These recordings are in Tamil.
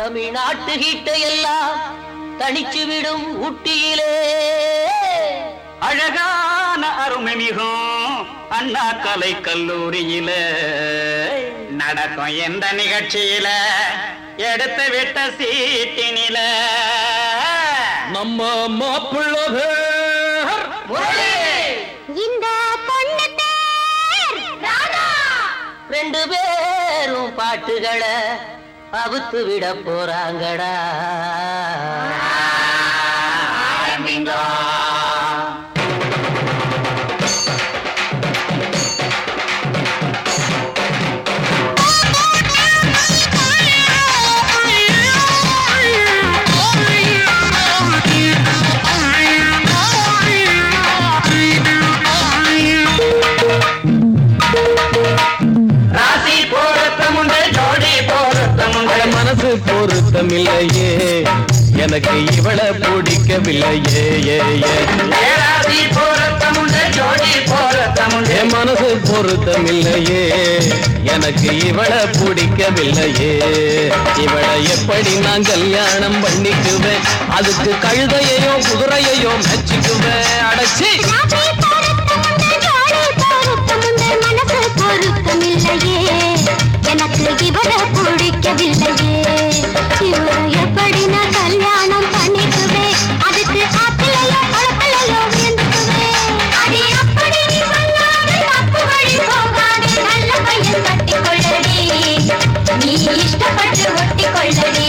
தமிழ்நாட்டு ஹீட்டை எல்லாம் தனிச்சு விடும் ஊட்டியிலே அழகான அருமை மிகும் அண்ணா கலை கல்லூரியில நடக்கும் எந்த நிகழ்ச்சியில எடுத்து விட்ட சீட்டினில நம்ம மாப்பிள்ள பேர் முரளி இந்த பொண்ணு பேர் ராதா ரெண்டு பேரும் பாட்டுகளை அவுத்து விட போறாங்கடா ராசி பொருத்தமுண்டு ஜோடி பொருத்தமுண்டு அட மனசு பொருத்தமில்லையே எனக்கு இவள பிடிக்கவில்லையே ஏ ஏ ஏ ராசி பொருத்தமுண்டு ஜோடி பொருத்தமுண்டு என் மனசு பொருத்தமில்லையே எனக்கு இவள பிடிக்கவில்லையே இவளை எப்படி நான் கல்யாணம் பண்ணிக்குவேன் அதுக்கு கழுதையையோ குதிரையையோ மெச்சிக்குவேன் அடைச்சி ராசி பொருத்தமுண்டு ஜோடி பொருத்தமுண்டு மனசு பொருத்தமில்லையே எனக்கு இவர பிடிக்கவில்லையே இவரை எப்படி நான் கல்யாணம் பண்ணிக்குவேன் அதுக்கு ஆப்பிளையோ பழப்பிளையோ வேண்டுக்குவேன் அடி அப்படி நீ சொல்லாது தப்பு வழி போகாது நல்ல பையன் கட்டிக்கொள்ளடி நீ இஷ்டப்பட்டு ஒட்டிக்கொள்ளடி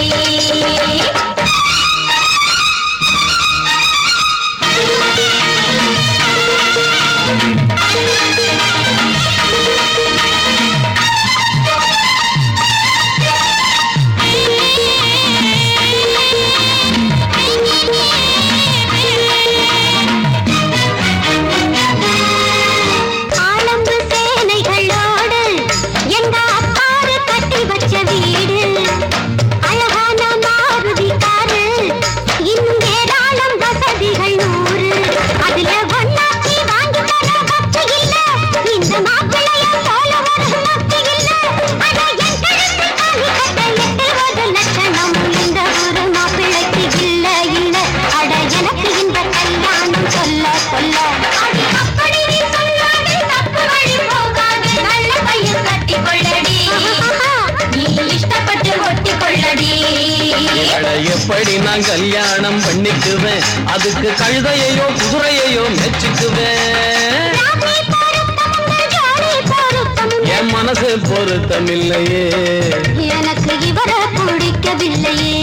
ஆலம்பு சேனைகளோடு எங்க அப்பாரு கட்டி வச்ச வீடு அழகான மாருதி காரு இன்னும் ஏராளம் வசதிகள் நூறு அதுல ஒன்னாக்கி வாங்கி தர பக்தி இல்ல இந்த மாப்பிள்ளைய போல ஒரு பக்தி இல்ல அட என் கழுத்து காலி கட்ட எட்டுவது லட்சணம் இந்த ஒரு மாப்பிள்ளைக்கு இல்ல இல்ல அட எனக்கு இந்த கல்யாணம் சொல்ல சொல்ல அடி அப்படி நீ சொல்லாதே தப்பு வழி போகாது நல்ல பையன் கட்டி கொள்ளடி நீ இஷ்டப்பட்டு ஒட்டி கொள்ளடி இவளை எப்படி நான் கல்யாணம் பண்ணிக்குவேன் அதுக்கு கழுதையையோ குதிரையையோ மெச்சிக்குவேன் ராசி பொருத்தமுண்டு ஜோடி பொருத்தமுண்டு என் மனசு பொருத்தமில்லையே எனக்கு இவர பிடிக்கவில்லையே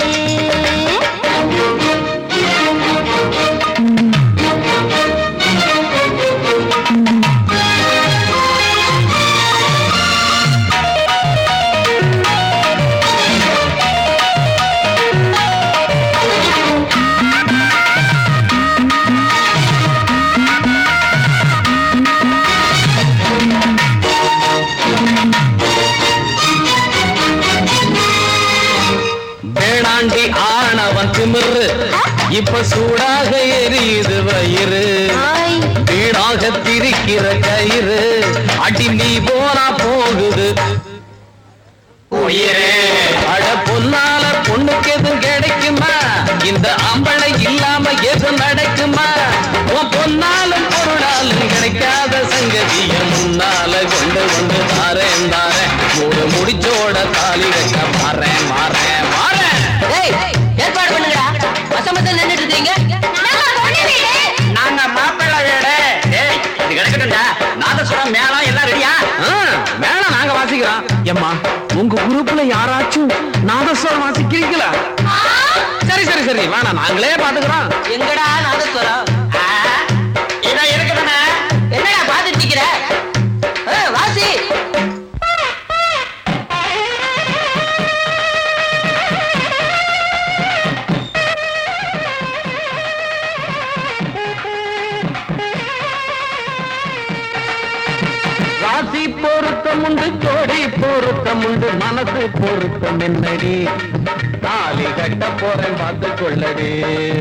வேணாண்டி ஆணவன் திமிரு இப்ப சூடாக எரியுது வயிறு ஆய் வீடாக திரிக்கிற கயிறு அடி நீ போனா போகுது உயிரே அட பொன்னால பொண்ணுக்கு எதுவும் கிடைக்குமா இந்த அம்பளை இல்லாம எது நடக்குமா உன் பொன்னாலும் பொருளாலும் கிடைக்காத சங்கதிய முன்னால கொண்டு வந்து தாரேன் தாரேன் மூணு முடிச்சோட தாலி வைக்க மாறேன் மாறேன் மாறேன் ஏய் ஏற்பாடு பண்ணுங்கடா வசமத்தை நின்னுட்டு இருக்கீங்க நம்ம பொண்ணு வீடு நாங்க மாப்பிள்ளை வீடு ஏய் இது கிடக்கட்டும்டா நாதசுரம் மேளம் எல்லாம் ரெடியா ஆ, வேணாம் நாங்க வாசிக்கிறோம் ஏம்மா உங்க குரூப்ல யாராச்சும் நாதஸ்வரம் வாசிக்கிறீங்களா சரி சரி சரி வேணாம் நாங்களே பாத்துக்கிறோம் எங்கடா நாதஸ்வரம் ஆ, இதோ இருக்குதுண்ணே என்னடா பாத்துட்டு நிக்கிற ஏய், வாசி ராசி பொருத்தம் உண்டு ஜோடி பொருத்தம் உண்டு மனசு பொருத்தம் என்னடி தாலி கட்ட போறேன் பார்த்து கொள்ளடி